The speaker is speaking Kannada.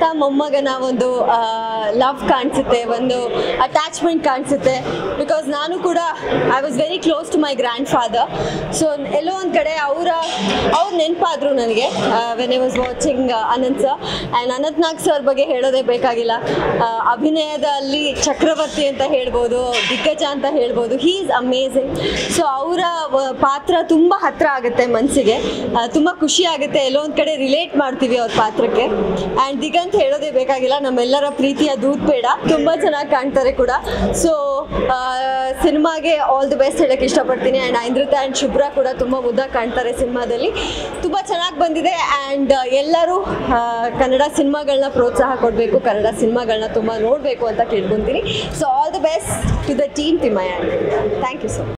ಮೊಮ್ಮಗನ ಒಂದು ಲವ್ ಕಾಣಿಸುತ್ತೆ ಒಂದು ಅಟ್ಯಾಚ್ಮೆಂಟ್ ಕಾಣಿಸುತ್ತೆ ಬಿಕಾಸ್ ನಾನು ಕೂಡ I was very close to my grandfather so ಎಲ್ಲೋ ಒಂದು ಕಡೆ ಅವರ ಅವ್ರು ನೆನಪಾದ್ರು ನನಗೆ when I was watching Anant sir and Anant Nag sir ಬಗ್ಗೆ ಹೇಳೋದೇ ಬೇಕಾಗಿಲ್ಲ ಆ, ಅಭಿನಯದಲ್ಲಿ ಚಕ್ರವರ್ತಿ ಅಂತ ಹೇಳ್ಬೋದು ದಿಗ್ಗಜ ಅಂತ ಹೇಳ್ಬೋದು ಹೀ ಈಸ್ ಅಮೇಝಿಂಗ್ ಸೊ ಅವರ ಪಾತ್ರ ತುಂಬ ಹತ್ರ ಆಗುತ್ತೆ ಮನಸ್ಸಿಗೆ ತುಂಬ ಖುಷಿ ಆಗುತ್ತೆ ಎಲ್ಲೋ ಒಂದು ಕಡೆ ರಿಲೇಟ್ ಮಾಡ್ತೀವಿ ಅವ್ರ ಪಾತ್ರಕ್ಕೆ ಆ್ಯಂಡ್ ದಿಗಂತ್ ಹೇಳೋದೇ ಬೇಕಾಗಿಲ್ಲ ನಮ್ಮೆಲ್ಲರ ಪ್ರೀತಿಯ ದೂತ್ ಬೇಡ ತುಂಬ ಚೆನ್ನಾಗಿ ಕಾಣ್ತಾರೆ ಕೂಡ ಸೊ ಸಿನಿಮಾಗೆ ಆಲ್ ದಿ ಬೆಸ್ಟ್ ಹೇಳಕ್ಕೆ ಇಷ್ಟಪಡ್ತೀನಿ ಆ್ಯಂಡ್ ಐಂದ್ರಿತ ಆ್ಯಂಡ್ ಶುಭ್ರ ಕೂಡ ತುಂಬ ಮುದ್ದಾಗಿ ಕಾಣ್ತಾರೆ ಸಿನಿಮಾದಲ್ಲಿ ತುಂಬ ಚೆನ್ನಾಗಿ ಬಂದಿದೆ ಆ್ಯಂಡ್ ಎಲ್ಲರೂ ಆ, ಕನ್ನಡ ಸಿನಿಮಾಗಳನ್ನ ಪ್ರೋತ್ಸಾಹ ಕೊಡಬೇಕು ಕನ್ನಡ ಸಿನಿಮಾಗಳನ್ನ ತುಂಬ ನೋಡಬೇಕು ಅಂತ ಕೇಳ್ಕೊತೀನಿ so all the best to the team Thimmayya thank you so